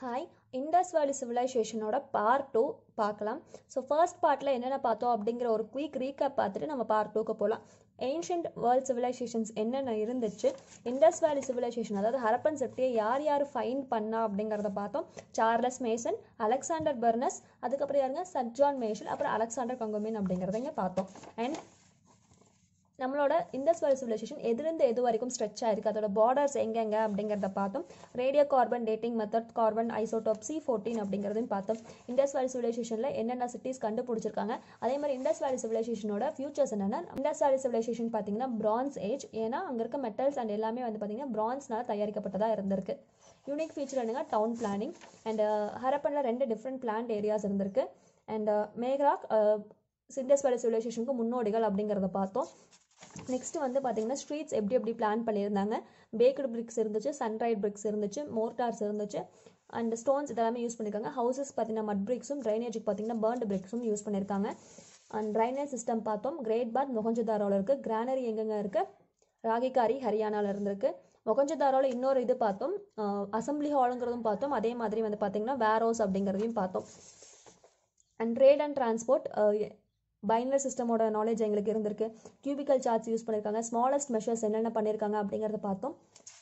hi Indus Valley சிவிலைசேஷனோட part two பார்க்கலாம் so first பார்ட்டில் என்னென்ன பார்த்தோம் அப்படிங்கிற ஒரு குயிக் ரீகேப் பார்த்துட்டு நம்ம பார்ட் டூக்கு போகலாம் ஏன்ஷியன்ட் வேர்ல்ட் சிவிலைசேஷன்ஸ் என்னென்ன இருந்துச்சு இண்டஸ் வேலி சிவிலைசேஷன் அதாவது ஹரப்பன் சிட்டியை யார் யார் ஃபைண்ட் பண்ணா அப்படிங்கிறத பார்த்தோம் சார்லஸ் மேசன் அலெக்சாண்டர் பர்னஸ் அதுக்கப்புறம் யாருங்க சட்ஜான் மேஷல் அப்புறம் அலெக்சாண்டர் கங்கோமின் அப்படிங்கிறத இங்கே பார்த்தோம் அண்ட் நம்மளோட இண்டஸ் வேலி சிவிலைசேஷன் எதுலேருந்து எது வரைக்கும் ஸ்ட்ரெச் ஆயிருக்கு அதோட பார்டர்ஸ் எங்கெங்க அப்படிங்கிறத பார்த்தோம் radiocarbon dating method carbon isotope C fourteen அப்படிங்கிறதையும் பார்த்தோம் இண்டஸ் வேலி சிவிலைசேஷனில் என்னென்ன சிட்டிஸ் கண்டுபிடிச்சிருக்காங்க அதே மாதிரி இண்டஸ் வேலி சிவிலைசேஷனோட ஃபியூச்சர்ஸ் என்னென்னா இண்டஸ் வேலி சிவிலைசேஷன் பார்த்தீங்கன்னா பிரான்ஸ் ஏஜ் ஏன்னா அங்கே இருக்க மெட்டல்ஸ் அண்ட் எல்லாமே வந்து பார்த்தீங்கன்னா பிரான்ஸ்னால தயாரிக்கப்பட்டதாக இருந்திருக்கு யூனிக் ஃபீச்சர் என்னங்க டவுன் பிளானிங் அண்ட் ஹரப்பனில் ரெண்டு டிஃப்ரெண்ட் பிளான்ட் ஏரியாஸ் இருந்திருக்கு அண்ட் மேக்ராக் இண்டஸ் வேலி சிவிலைசேஷனுக்கு முன்னோடிகள் அப்படிங்கிறத பார்த்தோம் நெக்ஸ்ட் வந்து பார்த்தீங்கன்னா ஸ்ட்ரீட்ஸ் எப்படி எப்படி பிளான் பண்ணியிருந்தாங்க பேக்கடு பிரிக்ஸ் இருந்துச்சு சன்ரைட் பிரிக்ஸ் இருந்துச்சு மோர்டார்ஸ் இருந்துச்சு அண்ட் ஸ்டோன்ஸ் இதெல்லாமே யூஸ் பண்ணியிருக்காங்க ஹவுசஸ் பார்த்தீங்கன்னா மட் பிரிக்ஸும் ட்ரைனேஜுக்கு பார்த்தீங்கன்னா பேர்ன்டு பிரிக்ஸும் யூஸ் பண்ணியிருக்காங்க அண்ட் ட்ரைனேஜ் சிஸ்டம் பார்த்தோம் கிரேட் பாத் மொகஞ்சதாரோவில் இருக்குது கிரானரி எங்கெங்க இருக்குது ராகிகாரி ஹரியானாவில் இருந்திருக்கு மொகஞ்சதாரோவில் இன்னொரு இது பார்த்தோம் அசம்பிளி ஹாலுங்கிறதும் பார்த்தோம் அதே மாதிரி வந்து பார்த்தீங்கன்னா வேரோஸ் அப்படிங்கிறதையும் பார்த்தோம் அண்ட் ட்ரேட் அண்ட் டிரான்ஸ்போர்ட் பைனர் சிஸ்டமோட நாலேஜ் எங்களுக்கு இருந்திருக்கு கியூபிக்கல் சார்ட்ஸ் யூஸ் பண்ணியிருக்காங்க ஸ்மாலஸ்ட் மெஷர்ஸ் என்னென்ன பண்ணியிருக்காங்க அப்படிங்கிறத பார்த்தோம்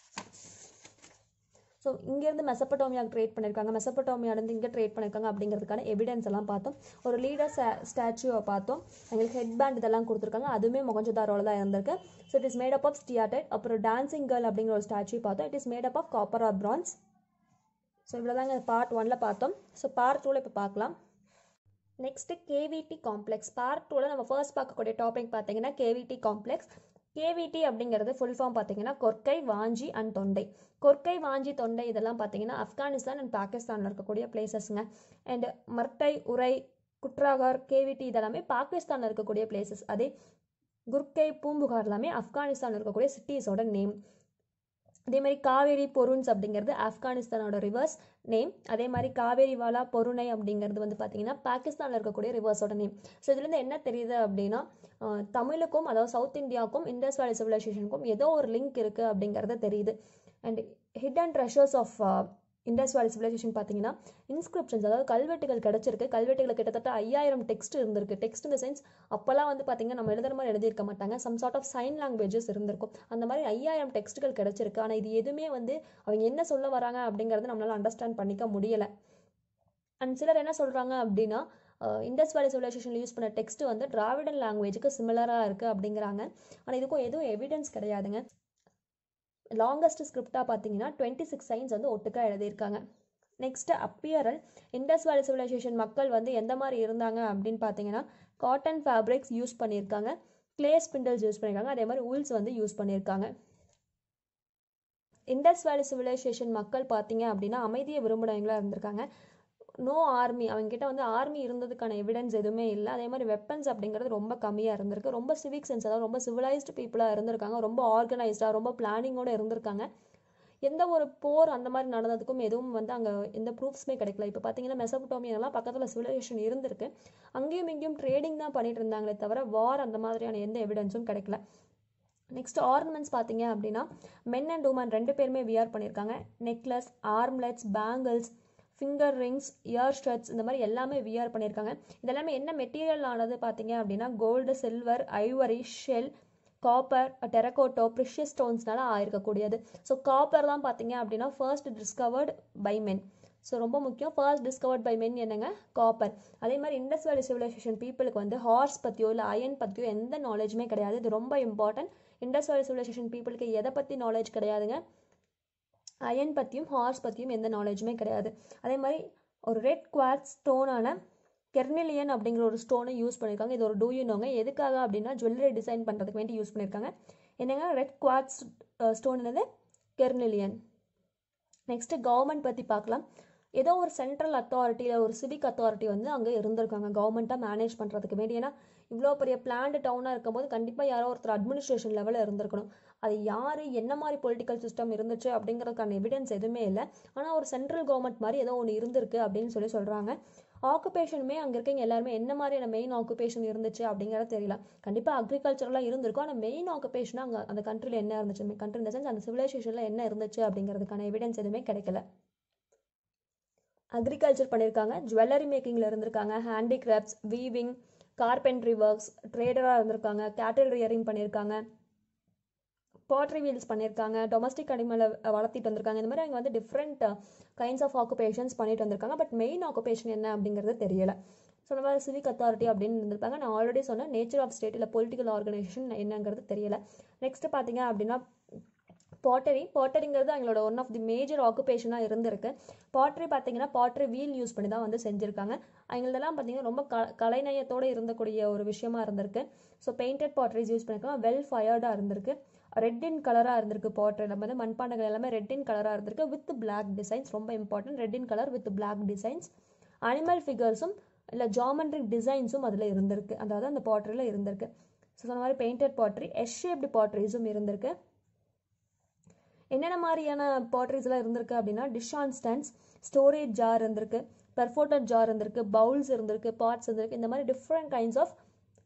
ஸோ இங்கேருந்து மெசப்பட்டோமியாவுக்கு ட்ரேட் பண்ணியிருக்காங்க மெசப்பட்டோமியாலேருந்து இங்கே ட்ரேட் பண்ணியிருக்காங்க அப்படிங்கிறதுக்கான எவிடன்ஸ் எல்லாம் பார்த்தோம் ஒரு லீடர் ஸ்டாச்சுவை பார்த்தோம் எங்களுக்கு ஹெட் பேண்ட் இதெல்லாம் கொடுத்துருக்காங்க அதுவுமே மொகஞ்சதாரோவில் தான் இருந்திருக்கு so it is made up of steatite அப்புறம் டான்சிங் கேர்ள் அப்படிங்கிற ஒரு ஸ்டாச்சு பார்த்தோம் it is made up of copper or bronze so இவ்வளோதாங்க பார்ட் ஒனில் பார்த்தோம் ஸோ பார்ட் டூவில் இப்போ பார்க்கலாம் நெக்ஸ்ட்டு கேவிடி காம்ப்ளெக்ஸ் பார்ட் டூவில் நம்ம ஃபர்ஸ்ட் பார்க்கக்கூடிய டாபிக் பார்த்தீங்கன்னா கேவிடி காம்ப்ளெக்ஸ் கேவிடி அப்படிங்கிறது ஃபுல் ஃபார்ம் பார்த்தீங்கன்னா கொர்க்கை வாஞ்சி அண்ட் தொண்டை கொர்க்கை வாஞ்சி தொண்டை இதெல்லாம் பார்த்தீங்கன்னா ஆப்கானிஸ்தான் அண்ட் பாகிஸ்தானில் இருக்கக்கூடிய பிளேசஸ்ங்க அண்ட் மர்டை உரை குட்ராகார் கேவிடி இதெல்லாமே பாகிஸ்தானில் இருக்கக்கூடிய பிளேசஸ் அதே குர்கை பூம்புகார் எல்லாமே ஆப்கானிஸ்தானில் இருக்கக்கூடிய சிட்டிஸோட நேம் அதே மாதிரி காவேரி பொருன்ஸ் அப்படிங்கிறது ஆப்கானிஸ்தானோட ரிவர்ஸ் நேம் அதே மாதிரி காவேரி வாலா பொருணை அப்படிங்கிறது வந்து பார்த்தீங்கன்னா பாகிஸ்தானில் இருக்கக்கூடிய ரிவர்ஸோட நேம் ஸோ இதுலேருந்து என்ன தெரியுது அப்படின்னா தமிழுக்கும் அதாவது சவுத் இந்தியாவுக்கும் இண்டஸ் வேலி சிவிலைசேஷனுக்கும் ஏதோ ஒரு லிங்க் இருக்குது அப்படிங்கிறது தெரியுது and hidden treasures of Indus வேலி சிவிலைசேஷன் பார்த்தீங்கன்னா இன்ஸ்கிரிப்ஷன்ஸ் அதாவது கல்வெட்டுகள் கிடச்சிருக்கு கல்வெட்டுகள் கிட்டத்தட்ட ஐயாயிரம் டெக்ஸ்ட் இருந்திருக்கு டெக்ஸ்ட் இந்த சென்ஸ் அப்போல்லாம் வந்து பார்த்தீங்கன்னா நம்ம எழுதுற மாதிரி எழுதியிருக்க மாட்டாங்க some sort of sign languages இருந்திருக்கும் அந்த மாதிரி ஐயாயிரம் டெக்ஸ்ட்டுகள் கிடச்சிருக்கு ஆனால் இது எதுவுமே வந்து அவங்க என்ன சொல்ல வராங்க அப்படிங்கிறது நம்மளால் அண்டர்ஸ்டாண்ட் பண்ணிக்க முடியலை அண்ட் சிலர் என்ன சொல்கிறாங்க அப்படின்னா இண்டஸ் வேலி சிவிலைசேஷனில் யூஸ் பண்ண டெக்ஸ்ட் வந்து டிராவிடன் லாங்குவேஜுக்கு சிமிலராக இருக்குது அப்படிங்கிறாங்க ஆனால் இதுக்கும் எதுவும் எவிடன்ஸ் கிடையாதுங்க லாங்கஸ்ட் ஸ்கிரிப்டாக பார்த்தீங்கன்னா டுவெண்ட்டி சிக்ஸ் சைன்ஸ் வந்து ஒட்டுக்கா எழுதியிருக்காங்க நெக்ஸ்ட் அப்பியரல் இண்டஸ் வேலி சிவிலைசேஷன் மக்கள் வந்து எந்த மாதிரி இருந்தாங்க அப்படின்னு பார்த்தீங்கன்னா காட்டன் ஃபேப்ரிக்ஸ் யூஸ் பண்ணியிருக்காங்க கிளே ஸ்பிண்டல்ஸ் யூஸ் பண்ணியிருக்காங்க அதே மாதிரி ஊல்ஸ் வந்து யூஸ் பண்ணியிருக்காங்க இண்டஸ் வேலி சிவிலைசேஷன் மக்கள் பார்த்தீங்க அப்படின்னா அமைதியை விரும்புகிறவங்களாக இருந்திருக்காங்க நோ ஆர்மி அவங்ககிட்ட வந்து ஆர்மி இருந்ததுக்கான எவிடன்ஸ் எதுவுமே இல்லை அதே மாதிரி வெப்பன்ஸ் அப்படிங்கிறது ரொம்ப கம்மியாக இருந்திருக்கு ரொம்ப சிவிக் சென்ஸ் அதாவது ரொம்ப சிவிலைஸ்டு பீப்புளாக இருந்திருக்காங்க ரொம்ப ஆர்கனைஸ்டாக ரொம்ப பிளானிங்கோடு இருந்திருக்காங்க எந்த ஒரு போர் அந்த மாதிரி நடந்ததுக்கும் எதுவும் வந்து அங்கே எந்த ப்ரூஃப்ஸுமே கிடைக்கல இப்போ பார்த்தீங்கன்னா மெசபட்டோமியெல்லாம் பக்கத்தில் சிவிலைசேஷன் இருந்திருக்கு அங்கேயும் இங்கேயும் ட்ரேடிங் தான் பண்ணிட்டு இருந்தாங்களே தவிர வார் அந்த மாதிரியான எந்த எவிடன்ஸும் கிடைக்கல நெக்ஸ்ட் ஆர்னமெண்ட்ஸ் பார்த்தீங்க அப்படின்னா மென் அண்ட் உமன் ரெண்டு பேருமே வியர் பண்ணியிருக்காங்க necklace armlets bangles finger rings ear shirts இந்த மாதிரி எல்லாமே வியர் பண்ணியிருக்காங்க இதெல்லாமே என்ன மெட்டீரியல் ஆனது பார்த்தீங்க அப்படின்னா gold silver ivory shell copper terracotta precious ஸ்டோன்ஸ்னால ஆயிருக்கக்கூடியது ஸோ காப்பர் தான் பார்த்தீங்க அப்படின்னா first discovered by men so ரொம்ப முக்கியம் ஃபர்ஸ்ட் டிஸ்கவர்ட் பை மென் என்னங்க காப்பர் அதே மாதிரி இண்டஸ் வேலி சிவிலைசேஷன் பீப்புளுக்கு வந்து ஹார்ஸ் பற்றியோ இல்லை அயன் பற்றியோ எந்த நாலேஜுமே கிடையாது இது ரொம்ப இம்பார்ட்டன்ட் இண்டஸ் வேலி சிவிலைசேஷன் பீப்புளுக்கு எதை பற்றி நாலேஜ் கிடையாதுங்க அயன் பற்றியும் ஹார்ஸ் பற்றியும் எந்த நாலேஜுமே கிடையாது அதே மாதிரி ஒரு ரெட் குவார்ட்ஸ் ஸ்டோனான கெர்னிலியன் அப்படிங்கிற ஒரு ஸ்டோனை யூஸ் பண்ணியிருக்காங்க இது ஒரு டூயூனோங்க எதுக்காக அப்படின்னா ஜுவல்லரி டிசைன் பண்ணுறதுக்கு வேண்டி யூஸ் பண்ணியிருக்காங்க என்னங்க ரெட் குவார்ட்ஸ் ஸ்டோன் என்னது கெர்னிலியன் நெக்ஸ்ட்டு கவர்மெண்ட் பற்றி பார்க்கலாம் ஏதோ ஒரு சென்ட்ரல் அத்தாரிட்டி இல்லை ஒரு சிவிக் அத்தாரிட்டி வந்து அங்கே இருந்திருக்காங்க கவர்மெண்ட்டாக மேனேஜ் பண்ணுறதுக்கு வேண்டி ஏன்னா இவ்வளோ பெரிய பிளான்டு டவுனாக இருக்கும்போது கண்டிப்பாக யாரோ ஒருத்தர் அட்மினிஸ்ட்ரேஷன் லெவலில் இருந்திருக்கணும் அது யார் என்ன மாதிரி பொலிட்டிக்கல் சிஸ்டம் இருந்துச்சு அப்படிங்கிறதுக்கான எவிடன்ஸ் எதுவுமே இல்லை ஆனால் ஒரு சென்ட்ரல் கவர்மெண்ட் மாதிரி ஏதோ ஒன்று இருந்திருக்கு அப்படின்னு சொல்லி சொல்கிறாங்க ஆக்குபேஷனுமே அங்கே இருக்கவங்க எல்லாருமே என்ன மாதிரியான மெயின் ஆக்குபேஷன் இருந்துச்சு அப்படிங்கிறது தெரியல கண்டிப்பாக அக்ரிகல்ச்சரெலாம் இருந்திருக்கும் ஆனால் மெயின் ஆக்குபேஷனாக அங்கே அந்த கண்ட்ரியில் என்ன இருந்துச்சு கண்ட்ரி இந்த சென்ஸ் அந்த சிவிலைசேஷனில் என்ன இருந்துச்சு அப்படிங்கிறதுக்கான எவிடன்ஸ் எதுவுமே கிடைக்கல அக்ரிகல்ச்சர் பண்ணியிருக்காங்க ஜுவல்லரி மேக்கிங்கில் இருந்திருக்காங்க ஹேண்டிகிராஃப்ட்ஸ் வீவிங் கார்பென்ட்ரி ஒர்க்ஸ் ட்ரேடராக இருந்திருக்காங்க கேட்டில் ரியரிங் பண்ணியிருக்காங்க பாட்ரி வீல்ஸ் பண்ணியிருக்காங்க டொமஸ்டிக் அனிமலை வளர்த்திட்டு வந்திருக்காங்க இந்த மாதிரி அவங்க வந்து டிஃப்ரெண்ட் கைண்ட்ஸ் ஆஃப் ஆக்குபேஷன்ஸ் பண்ணிட்டு வந்திருக்காங்க பட் மெயின் ஆக்குபேஷன் என்ன அப்படிங்கிறது தெரியல ஸோ நம்ம சிவிக் அத்தாரிட்டி அப்படின்னு இருந்திருப்பாங்க நான் ஆல்ரெடி சொன்னேன் நேச்சர் ஆஃப் ஸ்டேட் இல்லை பொலிட்டிக்கல் ஆர்கனைசேஷன் என்னங்கிறது தெரியல நெக்ஸ்ட் பார்த்தீங்க அப்படின்னா பாட்டரி பாட்டரிங்கிறது அவங்களோட ஒன் ஆஃப் தி மேஜர் ஆக்குபேஷனாக இருந்திருக்கு பாட்டரி பார்த்தீங்கன்னா பாட்டரி வீல் யூஸ் பண்ணி தான் வந்து செஞ்சுருக்காங்க அவங்களதெல்லாம் பார்த்தீங்கன்னா ரொம்ப க கலைநயத்தோடு இருந்தக்கூடிய ஒரு விஷயமா இருந்திருக்கு ஸோ பெயிண்டட் பாட்டரிஸ் யூஸ் பண்ணியிருக்காங்க வெல் ஃபயர்டாக இருந்திருக்கு ரெட் இன் கலராக இருந்திருக்கு பாட்டரி நம்ம வந்து மண்பாண்டங்கள் எல்லாமே ரெட் இன் கலராக இருந்திருக்கு வித் பிளாக் டிசைன்ஸ் ரொம்ப important red in colour with black designs animal ஃபிகர்ஸும் இல்லை ஜாமெண்ட்ரிக் டிசைன்ஸும் அதில் இருந்திருக்கு அதாவது அந்த பாட்டரியில் இருந்திருக்கு ஸோ சொன்ன மாதிரி பெயிண்டட் பாட்டரி எஸ் ஷேப்டு பாட்டரிஸும் இருந்திருக்கு என்னென்ன மாதிரியான பாட்ரிஸ்லாம் இருந்திருக்கு அப்படின்னா dish on stands storage jar இருந்திருக்கு பெர்ஃபோட்டட் ஜார் இருந்திருக்கு பவுல்ஸ் இருந்திருக்கு பாட்ஸ் இருந்திருக்கு இந்த மாதிரி டிஃப்ரெண்ட் கைண்ட்ஸ் ஆஃப்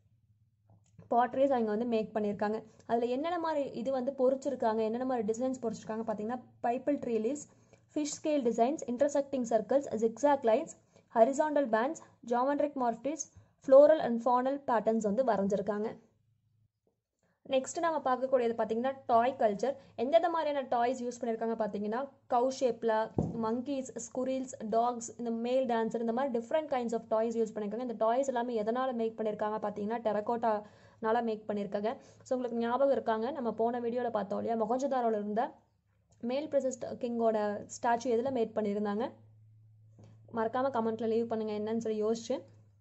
பாட்ரிஸ் அவங்க வந்து மேக் பண்ணியிருக்காங்க அதில் என்னென்ன மாதிரி இது வந்து பொறிச்சிருக்காங்க என்னென்ன மாதிரி டிசைன்ஸ் பொறிச்சிருக்காங்க பார்த்தீங்கன்னா peepal tree leaves fish scale designs intersecting circles zigzag lines horizontal bands geometric motifs floral and faunal patterns வந்து வரைஞ்சிருக்காங்க நெக்ஸ்ட் நம்ம பார்க்கக்கூடியது பார்த்தீங்கன்னா டாய் கல்ச்சர் எந்தெந்த மாதிரியான டாய்ஸ் யூஸ் பண்ணியிருக்காங்க பார்த்தீங்கன்னா கவு ஷேப்பில் மங்கீஸ் ஸ்குரில்ஸ் டாக்ஸ் இந்த மேல் டான்சர் இந்த மாதிரி different kinds of toys use பண்ணியிருக்காங்க இந்த டாய்ஸ் எல்லாமே எதனால் மேக் பண்ணியிருக்காங்க பார்த்தீங்கன்னா டெரகோட்டானால மேக் பண்ணியிருக்காங்க ஸோ உங்களுக்கு ஞாபகம் இருக்காங்க நம்ம போன வீடியோவில் பார்த்தோம் இல்லையா மொகஞ்சதாரோவில் இருந்த மேல் பிரசிஸ்ட் கிங்கோட ஸ்டாச்சு எதில் மேட் பண்ணியிருந்தாங்க மறக்காமல் கமெண்ட்டில் லீவ் பண்ணுங்கள் என்னன்னு சொல்லி யோசிச்சு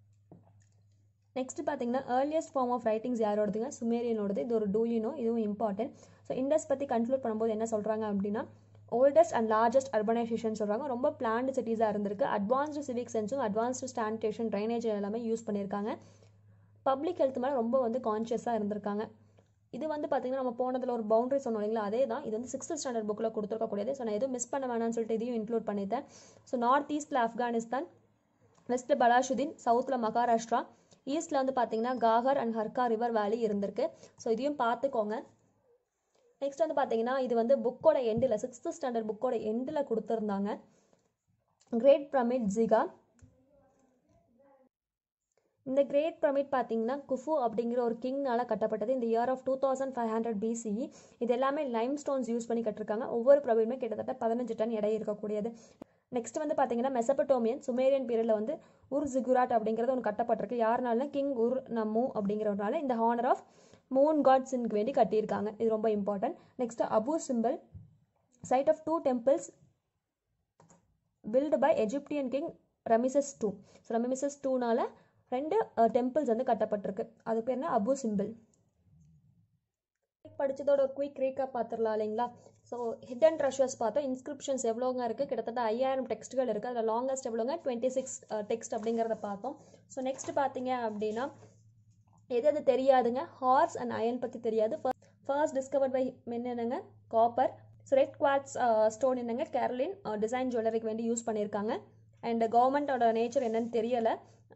நெக்ஸ்ட் பார்த்தீங்கன்னா ஏர்லியஸ்ட் ஃபார்ம் ஆஃப் ரைட்டிங்ஸ் யாரோடதுங்க சுமேரியனோடது இது ஒரு டூலினோ இதுவும் இம்பார்ட்டன்ட் ஸோ இண்டஸ் பற்றி கன்க்ளூட் பண்ணும்போது என்ன சொல்கிறாங்க அப்படின்னா ஓல்டஸ்ட் அண்ட் லார்ஜஸ்ட் அர்பனைசேஷன் சொல்கிறாங்க ரொம்ப பிளான்டு சிட்டிஸாக இருந்திருக்கு அட்வான்ஸ்டு சிவிக் சென்ஸும் அட்வான்ஸ்டு ஸ்டானிடேஷன் ட்ரைனேஜ் எல்லாமே யூஸ் பண்ணியிருக்காங்க பப்ளிக் ஹெல்த் மேலே ரொம்ப வந்து கான்ஷியஸாக இருந்திருக்காங்க இது வந்து பார்த்தீங்கன்னா நம்ம போனதில் ஒரு பவுண்டரி சொன்னோம் இல்லைங்களா அதே தான் இது வந்து சிக்ஸ்த் ஸ்டாண்டர்ட் புக்கில் கொடுத்துருக்கக்கூடியது ஸோ நான் எதுவும் மிஸ் பண்ண வேணாம்னு சொல்லிட்டு இதையும் இன்க்ளூட் பண்ணிட்டேன் ஸோ நார்த் ஈஸ்ட்டில் ஆப்கானிஸ்தான் வெஸ்ட்டில் பலாஷுதீன் சவுத்தில் மகாராஷ்டிரா ஈஸ்ட்டில் வந்து பார்த்தீங்கன்னா காகர் அண்ட் ஹர்கா ரிவர் வேலி இருந்திருக்கு ஸோ இதையும் பார்த்துக்கோங்க நெக்ஸ்ட் வந்து பார்த்தீங்கன்னா இது வந்து புக்கோட எண்டில் சிக்ஸ்த் ஸ்டாண்டர்ட் புக்கோட எண்டில் கொடுத்துருந்தாங்க கிரேட் பிரமிட் ஜிகா இந்த கிரேட் பிரமிட் பார்த்தீங்கன்னா குஃபு அப்படிங்கிற ஒரு கிங்னால கட்டப்பட்டது இந்த year of two thousand five hundred BCE இது எல்லாமே லைம் ஸ்டோன்ஸ் யூஸ் பண்ணி கட்டிருக்காங்க ஒவ்வொரு பிரமிடுமே கிட்டத்தட்ட பதினஞ்சு டன் எடை இருக்கக்கூடியது நெக்ஸ்ட் வந்து பார்த்தீங்கன்னா மெசபட்டோமியன் சுமேரியன் பீரியடில் வந்து உர் ஜிகுராட் அப்படிங்கிறது ஒன்று கட்டப்பட்டிருக்கு யாருனால கிங் உர் நம்மு அப்படிங்கிறவனால இந்த ஹானர் ஆஃப் மூன் காட்ஸுக்கு வேண்டி கட்டியிருக்காங்க இது ரொம்ப important next Abu Simbel site of two temples built by Egyptian king Ramesses two so Ramesses டூனால ரெண்டு டெம்பிள்ஸ் வந்து கட்டப்பட்டிருக்கு அது பேர் என்ன அபு சிம்பிள் படித்ததோட ஒரு குயிக் ரீக்கப் பார்த்துடலாம் இல்லைங்களா ஸோ ஹிடன் ட்ரெஷர்ஸ் பார்த்தோம் இன்ஸ்கிரிப்ஷன்ஸ் எவ்வளோங்க இருக்குது கிட்டத்தட்ட ஐயாயிரம் டெக்ஸ்ட்டுகள் இருக்குது அதில் லாங்கஸ்ட் எவ்வளோங்க டுவெண்ட்டி சிக்ஸ் டெக்ஸ்ட் அப்படிங்கிறத பார்த்தோம் ஸோ நெக்ஸ்ட் பார்த்தீங்க அப்படின்னா எது எது தெரியாதுங்க ஹார்ஸ் அண்ட் அயன் பற்றி தெரியாது ஃபர்ஸ்ட் டிஸ்கவர்ட் பை மென் என்னங்க copper so red quartz stone என்னங்க கேரளின் டிசைன் ஜுவல்லரிக்கு வேண்டி யூஸ் பண்ணியிருக்காங்க அண்ட் கவர்மெண்ட்டோட நேச்சர் என்னன்னு தெரியலை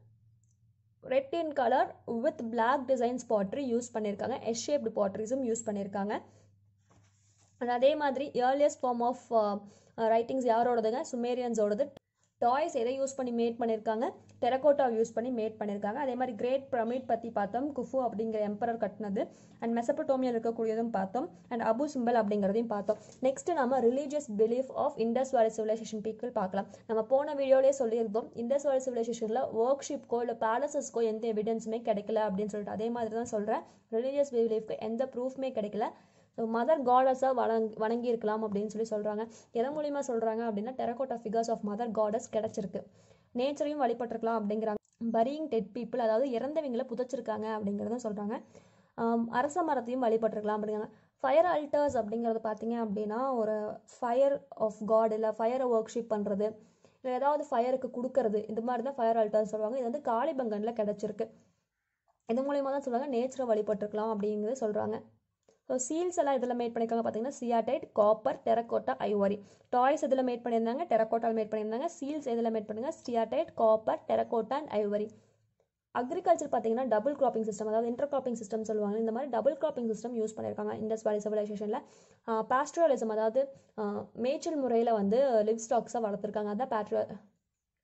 red in colour with black designs pottery use பண்ணியிருக்காங்க எஸ் ஷேப்டு பாட்ரிஸும் யூஸ் பண்ணியிருக்காங்க அண்ட் அதே மாதிரி ஏர்லியஸ்ட் ஃபார்ம் ஆஃப் ரைட்டிங்ஸ் யாரோடதுங்க சுமேரியன்ஸோடது டாய்ஸ் எதை யூஸ் பண்ணி மேட் பண்ணியிருக்காங்க டெரகோட்டா யூஸ் பண்ணி மேட் பண்ணியிருக்காங்க அதே மாதிரி கிரேட் பிரமிட் பற்றி பார்த்தோம் குஃபு அப்படிங்கிற எம்பரர் கட்டினது அண்ட் மெசப்பட்டோமியா இருக்கக்கூடியதும் பார்த்தோம் அண்ட் அபு சிம்பல் அப்படிங்கிறதையும் பார்த்தோம் நெக்ஸ்ட் நம்ம ரிலீஜியஸ் பிலீஃப் ஆஃப் இண்டஸ் வேலி சிவிலைசேஷன் பீப்புள் பார்க்கலாம் நம்ம போன வீடியோலேயே சொல்லியிருந்தோம் இண்டஸ் வேலி சிவிலைசேஷனில் ஒர்க் ஷிப்க்கோ இல்லை பேலசஸ்க்கோ எந்த எவிடன்ஸுமே கிடைக்கல அப்படின்னு சொல்லிட்டு அதே மாதிரி தான் சொல்கிறேன் ரிலீஜியஸ் பிலீஃப்க்கு எந்த ப்ரூஃப்மே கிடைக்கல ஸோ மதர் காடஸாக வணங் வணங்கியிருக்கலாம் அப்படின்னு சொல்லி சொல்கிறாங்க எதன் மூலியமாக சொல்கிறாங்க அப்படின்னா terracotta figures of mother goddess கிடச்சிருக்கு நேச்சரையும் வழிபட்டிருக்கலாம் அப்படிங்கிறாங்க பரியிங் டெட் பீப்புள் அதாவது இறந்தவங்களை புதைச்சிருக்காங்க அப்படிங்கிறத சொல்கிறாங்க அரச மரத்தையும் வழிபட்டிருக்கலாம் அப்படிங்கிறாங்க ஃபயர் அல்டர்ஸ் அப்படிங்கிறது பார்த்தீங்க அப்படின்னா ஒரு ஃபயர் ஆஃப் காட் இல்லை ஃபயரை ஒர்க் ஷிப் பண்ணுறது இல்லை ஏதாவது ஃபயருக்கு கொடுக்கறது இந்த மாதிரி தான் ஃபயர் அல்டர்ஸ் சொல்லுவாங்க இது வந்து காளிபங்கனில் கிடச்சிருக்கு இது மூலியமாக தான் சொல்லுவாங்க நேச்சரை வழிபட்டிருக்கலாம் அப்படிங்கிறது சொல்கிறாங்க ஸோ சீல்ஸ் எல்லாம் இதில் மேட் பண்ணியிருக்காங்க பார்த்தீங்கன்னா steatite copper terracotta ivory toys இதில் மேட் பண்ணியிருந்தாங்க டெரக்கோட்டால் மேட் பண்ணியிருந்தாங்க சீல்ஸ் எதில் மேட் பண்ணுங்க steatite copper terracotta and ivory agriculture பார்த்தீங்கன்னா டபுள் கிராப்பிங் சிஸ்டம் அதாவது இன்டர் கிராப்பிங் சிஸ்டம் சொல்லுவாங்க இந்த மாதிரி டபுள் கிராப்பிங் சிஸ்டம் யூஸ் பண்ணியிருக்காங்க இண்டஸ் வேலி சிவிலைசேஷனில் பாஸ்ட்ரலிசம் அதாவது மேய்ச்சல் முறையில் வந்து லிவ் ஸ்டாக்ஸாக வளர்த்துருக்காங்க அதான் பேட்ரோ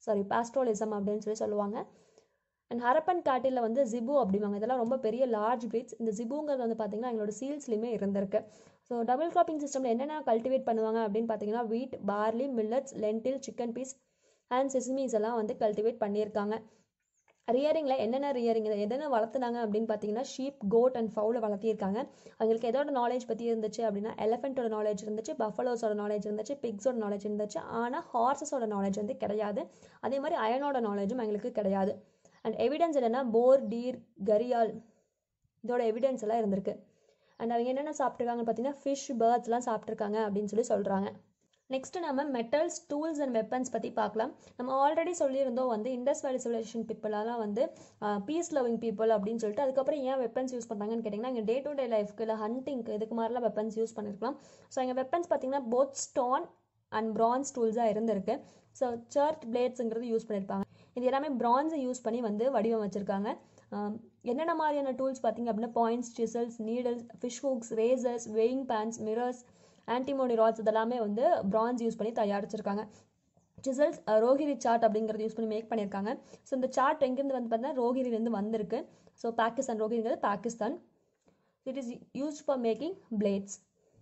சாரி பாஸ்ட்ரோலிசம் அப்படின்னு சொல்லி சொல்லுவாங்க அண்ட் ஹரப்பன் காட்டில் வந்து ஜிபு அப்படிவாங்க இதெல்லாம் ரொம்ப பெரிய லார்ஜ் பிரீட்ஸ் இந்த ஜிபுங்கிறது வந்து பார்த்திங்கன்னா எங்களோட சீல்ஸ்லையுமே இருந்திருக்கு ஸோ டபுள் கிராப்பிங் சிஸ்டமில் என்னென்ன கல்டிவேட் பண்ணுவாங்க அப்படின்னு பார்த்தீங்கன்னா wheat barley millets lentil chicken peas and சிஸ்மிஸ் எல்லாம் வந்து கல்டிவேட் பண்ணியிருக்காங்க ரியரிங்கில் என்னென்ன ரியரிங் என்னென்ன வளர்த்துனாங்க அப்படின்னு பார்த்தீங்கன்னா ஷீப் கோட் அண்ட் ஃபவுலை வளர்த்திருக்காங்க அவங்களுக்கு எதோட நாலேஜ் பற்றி இருந்துச்சு அப்படின்னா எலஃபெண்ட்டோட நாலேஜ் இருந்துச்சு பஃபலோஸோட நாலேஜ் இருந்துச்சு பிக்ஸோட நாலேஜ் இருந்துச்சு ஆனால் ஹார்சஸோட நாலேஜ் வந்து கிடையாது அதே மாதிரி அயனோட நாலேஜும் எங்களுக்கு கிடையாது அண்ட் எவிடன்ஸ் என்னென்னா போர் டீர் கரியால் இதோட எவிடன்ஸ் எல்லாம் இருந்திருக்கு அண்ட் அவங்க என்னென்ன சாப்பிட்ருக்காங்கன்னு பார்த்தீங்கன்னா ஃபிஷ் பேர்ட்ஸ்லாம் சாப்பிட்ருக்காங்க அப்படின்னு சொல்லி சொல்கிறாங்க நெக்ஸ்ட் நம்ம மெட்டல்ஸ் டூல்ஸ் அண்ட் வெப்பன்ஸ் பற்றி பார்க்கலாம் நம்ம ஆல்ரெடி சொல்லியிருந்தோம் வந்து இண்டஸ் வேலி சிவிலைசேஷன் பீப்புளெல்லாம் வந்து பீஸ் லவ்விங் பீப்புள் அப்படின்னு சொல்லிட்டு அதுக்கப்புறம் ஏன் வெப்பன்ஸ் யூஸ் பண்ணுறாங்கன்னு கேட்டிங்கன்னா இங்கே டே டு டே லைஃப்க்கு இல்லை ஹண்டிங்க்கு இதுக்கு மாதிரிலாம் வெப்பன்ஸ் யூஸ் பண்ணியிருக்கலாம் ஸோ எங்கள் வெப்பன்ஸ் பார்த்தீங்கன்னா போத் ஸ்டோன் அண்ட் பிரான்ஸ் டூல்ஸாக இருந்திருக்கு ஸோ சர்ட் பிளேட்ஸுங்கிறது யூஸ் பண்ணியிருப்பாங்க இது எல்லாமே பிரான்ஸை யூஸ் பண்ணி வந்து வடிவமைச்சிருக்காங்க என்னென்ன மாதிரியான டூல்ஸ் பார்த்தீங்க அப்படின்னா points chisels needles fish hooks razors weighing pans mirrors antimony rods இதெல்லாமே வந்து பிரான்ஸ் யூஸ் பண்ணி தயாரிச்சிருக்காங்க சிசல்ஸ் ரோஹிரி சார்ட் அப்படிங்கிறது யூஸ் பண்ணி மேக் பண்ணியிருக்காங்க ஸோ இந்த சார்ட் எங்கேருந்து வந்து பார்த்தீங்கன்னா ரோஹிரிலேருந்து வந்திருக்கு ஸோ பாகிஸ்தான் ரோஹிரிங்கிறது Pakistan it is used for making blades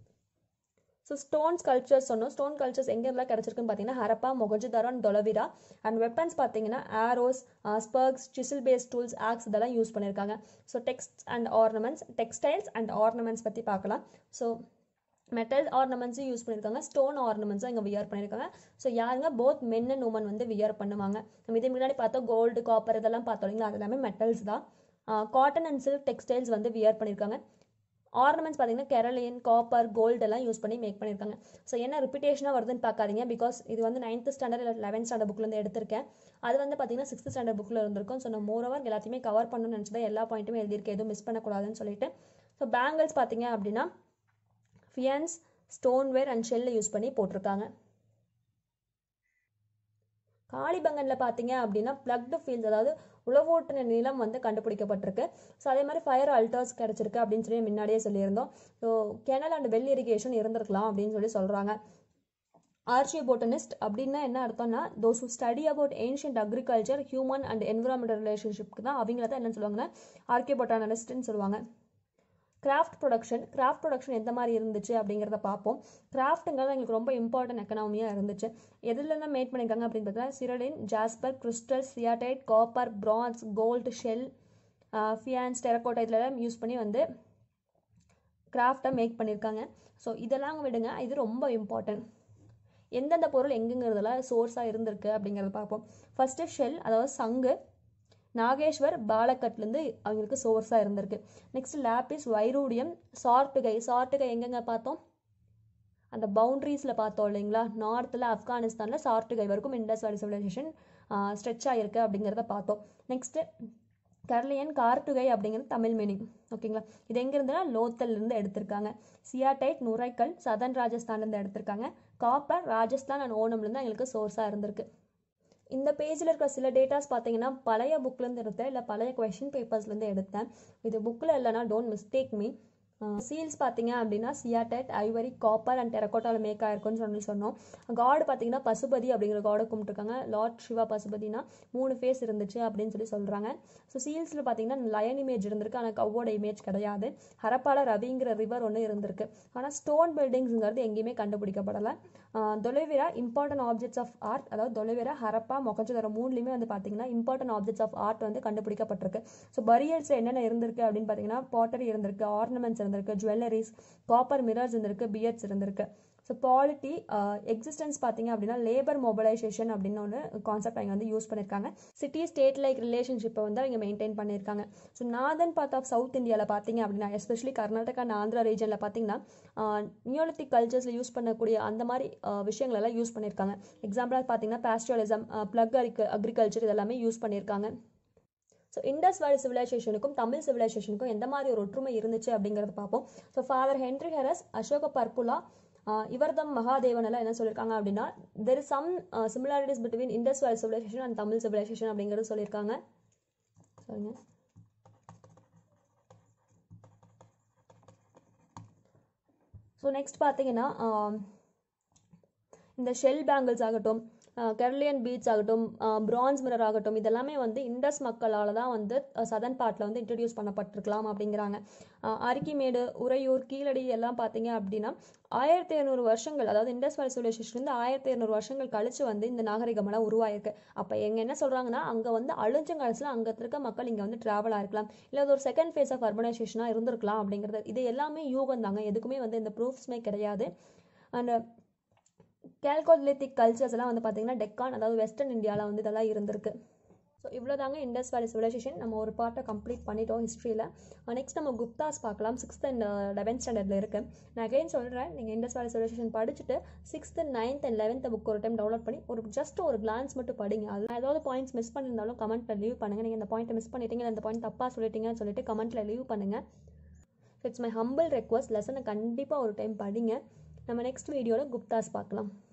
so stone sculptures சொன்னோம் ஸ்டோன் கல்ச்சர்ஸ் எங்கெல்லாம் கிடச்சிருக்குன்னு பார்த்தீங்கன்னா Harappa Mohenjodaro and Dholavira and weapons பார்த்தீங்கன்னா arrows spears chisel base tools axe இதெல்லாம் யூஸ் பண்ணியிருக்காங்க so text and ornaments textiles and ornaments பற்றி பார்க்கலாம் ஸோ மெட்டல் ஆர்னமெண்ட்ஸும் யூஸ் பண்ணியிருக்காங்க ஸ்டோன் ஆர்னமெண்ட்ஸும் இங்கே வியர் பண்ணியிருக்காங்க ஸோ யாருங்க போத் மென் அண்ட் உமன் வந்து வியர் பண்ணுவாங்க நம்ம இதுக்கு முன்னாடி பார்த்தோம் கோல்டு காப்பர் இதெல்லாம் பார்த்தோம் இல்லைங்களா அது எல்லாமே மெட்டல்ஸ் தான் காட்டன் அண்ட் சில்க் டெக்ஸ்டைல்ஸ் வந்து வியர் பண்ணியிருக்காங்க ஆர்னமெண்ட்ஸ் பார்த்தீங்கன்னா கெரலியன் காப்பர் கோல்டு எல்லாம் யூஸ் பண்ணி மேக் பண்ணியிருக்காங்க ஸோ என்ன ரிப்பிட்டேஷனாக வருதுன்னு பார்க்காதீங்க பிகாஸ் இது வந்து நைன்த் ஸ்டாண்டர்ட் இல்லை லெவன்த் ஸ்டாண்டர்ட் புக்லேருந்து எடுத்திருக்கேன் அது வந்து பார்த்தீங்கன்னா சிக்ஸ்த் ஸ்டாண்டர்ட் புக்கில் இருந்திருக்கும் ஸோ நான் மோரோவர் எல்லாத்தையுமே கவர் பண்ணணும்னு நினச்சதா எல்லா பாயிண்ட்டுமே எழுதியிருக்கேன் எதுவும் மிஸ் பண்ணக்கூடாதுன்னு சொல்லிட்டு ஸோ பேங்கிள்ஸ் பார்த்தீங்க அப்படின்னா ஃபியன்ஸ் ஸ்டோன்வேர் அண்ட் ஷெல்லை யூஸ் பண்ணி போட்டிருக்காங்க காளிபங்கனில் பார்த்தீங்க அப்படின்னா பிளக்டு ஃபீல்ட்ஸ் அதாவது உளவோட்டின நிலம் வந்து கண்டுபிடிக்கப்பட்டிருக்கு ஸோ அதே மாதிரி ஃபயர் அல்டர்ஸ் கிடச்சிருக்கு அப்படின்னு சொல்லி முன்னாடியே சொல்லியிருந்தோம் so canal and well irrigation இருந்திருக்கலாம் அப்படின்னு சொல்லி சொல்கிறாங்க ஆர்ச்சியோபோட்டனிஸ்ட் அப்படின்னா என்ன அர்த்தம்னா those who study about ancient agriculture human and environmental ரிலேஷன்ஷிப்க்கு தான் அவங்கள தான் என்ன சொல்லுவாங்கன்னா ஆர்கியோபோட்டானலிஸ்ட்னு சொல்லுவாங்க கிராஃப்ட் ப்ரொடக்ஷன் கிராஃப்ட் ப்ரொடக்ஷன் எந்த மாதிரி இருந்துச்சு அப்படிங்கிறத பார்ப்போம் கிராஃப்ட்டுங்கிறது எங்களுக்கு ரொம்ப இம்பார்ட்டன்ட் எக்கனாமியாக இருந்துச்சு எதுலலாம் மேட் பண்ணியிருக்காங்க அப்படின்னு பார்த்தா சிரடின் jasper crystal steatite copper bronze gold shell faience terracotta இதெல்லாம் யூஸ் பண்ணி வந்து கிராஃப்டை மேக் பண்ணியிருக்காங்க ஸோ இதெல்லாம் விடுங்க இது ரொம்ப இம்பார்ட்டன்ட் எந்தெந்த பொருள் எங்கெங்கிறதுலாம் சோர்ஸாக இருந்திருக்கு அப்படிங்கிறத பார்ப்போம் ஃபஸ்ட்டு ஷெல் அதாவது சங்கு நாகேஸ்வர் பாலக்கட்லேருந்து அவங்களுக்கு சோர்ஸாக இருந்திருக்கு நெக்ஸ்ட் லேபிஸ் வைரூடியம் சார்ட்டுகை சார்ட்டுகை எங்கெங்க பார்த்தோம் அந்த பவுண்ட்ரீஸில் பார்த்தோம் இல்லைங்களா நார்த்தில் ஆப்கானிஸ்தானில் சார்ட்டுகை வரைக்கும் இண்டஸ் வேலி சிவிலைசேஷன் ஸ்ட்ரெச் ஆகிருக்கு அப்படிங்கிறத பார்த்தோம் நெக்ஸ்ட்டு கர்லியன் கார்ட்டுகை அப்படிங்கிறது தமிழ் மீனிங் ஓகேங்களா இது எங்கேருந்துன்னா லோத்தல்லேருந்து எடுத்திருக்காங்க சியாடைட் நுரைக்கல் சதன் ராஜஸ்தான்லேருந்து எடுத்திருக்காங்க காப்பர் ராஜஸ்தான் அண்ட் ஓணம்லேருந்து எங்களுக்கு சோர்ஸாக இருந்திருக்கு இந்த பேஜில் இருக்கிற சில டேட்டாஸ் பார்த்தீங்கன்னா பழைய புக்லேருந்து எடுத்தேன் இல்லை பழைய கொஷின் பேப்பர்ஸ்லேருந்து எடுத்தேன் இது புக்கில் இல்லைனா டோன்ட் மிஸ்டேக் மீ சீல்ஸ் பார்த்தீங்க அப்படின்னா சியாட்டட் ஐவரி காப்பர் அண்ட் டெரக்கோட்டாவில் மேக் ஆயிருக்குன்னு சொல்லி சொன்னோம் காடு பார்த்தீங்கன்னா பசுபதி அப்படிங்கிற காடை கும்பிட்டுருக்காங்க லார்ட் சிவா பசுபதினா மூணு ஃபேஸ் இருந்துச்சு அப்படின்னு சொல்லி சொல்கிறாங்க ஸோ சீல்ஸில் பார்த்தீங்கன்னா லயன் இமேஜ் இருந்திருக்கு ஆனால் கவ்வோட இமேஜ் கிடையாது ஹரப்பால ரவிங்கிற ரிவர் ஒன்று இருந்திருக்கு ஆனால் ஸ்டோன் பில்டிங்ஸுங்கிறது எங்கேயுமே கண்டுபிடிக்கப்படலை Dholavira important objects of art அதாவது தொலைவிரா ஹரப்பா மொக்கஞ்சதர மூணுலையுமே வந்து பார்த்தீங்கன்னா இம்பார்ட்டன்ட் ஆப்ஜெக்ட்ஸ் ஆஃப் ஆர்ட் வந்து கண்டுபிடிக்கப்பட்டிருக்கு ஸோ பரியல்ஸ் என்னென்ன இருந்திருக்கு அப்படின்னு பார்த்தீங்கன்னா பாட்டரி இருந்திருக்கு ஆர்னமெண்ட்ஸ் இருந்திருக்கு ஜுவல்லரிஸ் காப்பர் மிரர்ஸ் இருந்திருக்கு பியர்ட்ஸ் இருந்திருக்கு ஸோ பாலிட்டி எக்ஸிஸ்டன்ஸ் பார்த்தீங்க அப்படின்னா லேபர் மொபைலைசேஷன் அப்படின்னு ஒன்று கான்செப்ட் அவங்க வந்து யூஸ் பண்ணியிருக்காங்க சிட்டி ஸ்டேட் லைக் ரிலேஷன்ஷிப்பை வந்து அவங்க மெயின்டைன் பண்ணியிருக்காங்க so northern part of south இந்தியாவில் பார்த்தீங்க அப்படின்னா எஸ்பெஷலி கர்நாடகா அண்ட் ஆந்திரா ரீஜனில் பார்த்தீங்கன்னா நியோலித்திக் கல்ச்சர்ஸில் யூஸ் பண்ணக்கூடிய அந்த மாதிரி விஷயங்கள் எல்லாம் யூஸ் பண்ணியிருக்காங்க எக்ஸாம்பிளாக பார்த்தீங்கன்னா பாஸ்டோலிசம் பிளக் அக்ரிகல்ச்சர் இதெல்லாமே யூஸ் பண்ணியிருக்காங்க ஸோ இண்டஸ் வேலி சிவிலைசேஷனுக்கும் தமிழ் சிவிலைசேஷனுக்கும் எந்த மாதிரி ஒரு ஒற்றுமை இருந்துச்சு அப்படிங்கிறத பார்ப்போம் so father Henry Heras Asko Parpola Iravatham Mahadevan எல்லாம் என்ன சொல்லியிருக்காங்க அப்படின்னா there is some similarities between Indus வேலி சிவிலைசேஷன் அண்ட் தமிழ் சிவிலைசேஷன் அப்படிங்கிறது சொல்லியிருக்காங்க சொல்லுங்க ஸோ நெக்ஸ்ட் பார்த்தீங்கன்னா இந்த ஷெல் பேங்கிள்ஸ் ஆகட்டும் கெர்லியன் பீச் ஆகட்டும் பிரான்ஸ் மிரர் ஆகட்டும் இதெல்லாமே வந்து இண்டஸ் மக்களால் தான் வந்து சதன் பார்ட்டில் வந்து இன்ட்ரடியூஸ் பண்ணப்பட்டிருக்கலாம் அப்படிங்கிறாங்க அரிக்கிமேடு உறையூர் கீழடி எல்லாம் பார்த்தீங்க அப்படின்னா ஆயிரத்தி இரநூறு வருஷங்கள் அதாவது இண்டஸ் வேலி சிவிலைசேஷன் வந்து ஆயிரத்தி இரநூறு வருஷங்கள் கழிச்சு வந்து இந்த நாகரிகமெல்லாம் உருவாயிருக்கு அப்போ எங்க என்ன சொல்கிறாங்கன்னா அங்கே வந்து அழிஞ்சங்காலத்தில் அங்கே இருக்க மக்கள் இங்கே வந்து ட்ராவல் ஆயிருக்கலாம் இல்லை அது ஒரு செகண்ட் ஃபேஸ் ஆஃப் அர்பனைசேஷனாக இருந்திருக்கலாம் அப்படிங்கிறது இது எல்லாமே யூகம் தாங்க எதுக்குமே வந்து இந்த ப்ரூஃப்ஸ்மே கிடையாது அண்ட் கேல்கோலித்திக் கல்ச்சர்ஸ் எல்லாம் வந்து பார்த்தீங்கன்னா டெக்கான் அதாவது வெஸ்டர்ன் இந்தியாவில் வந்து இதெல்லாம் இருந்திருக்கு ஸோ இவ்வளோ தாங்க இண்டஸ் வேலி சிவிலைசேஷன் நம்ம ஒரு பார்ட்டை கம்ப்ளீட் பண்ணிட்டோம் ஹிஸ்ட்ரியில் நெக்ஸ்ட் நம்ம குப்தாஸ் பார்க்கலாம் சிக்ஸ்த் அண்ட் லெவன்த் ஸ்டாண்டர்டில் இருக்குது நான் அகைன் சொல்கிறேன் நீங்கள் இண்டஸ் வேலி சிவிலைசேஷன் படிச்சுட்டு sixth ninth and eleventh book ஒரு டைம் டவுன்லோட் பண்ணி ஒரு ஜஸ்ட் ஒரு கிளான்ஸ் மட்டும் படிங்க அது ஏதாவது பாயிண்ட்ஸ் மிஸ் பண்ணியிருந்தாலும் கமெண்ட்டில் லீவ் பண்ணுங்கள் நீங்கள் இந்த பாயிண்ட்டை மிஸ் பண்ணிட்டீங்க இல்லை இந்த பாயிண்ட் தப்பாக சொல்லிட்டீங்கன்னு சொல்லிட்டு கமெண்ட்டில் லீவ் பண்ணுங்கள் இட்ஸ் மை ஹம்பிள் ரெக்வஸ்ட் லெசனை கண்டிப்பாக ஒரு டைம் படிங்க நம்ம நெக்ஸ்ட் வீடியோவில் குப்தாஸ் பார்க்கலாம்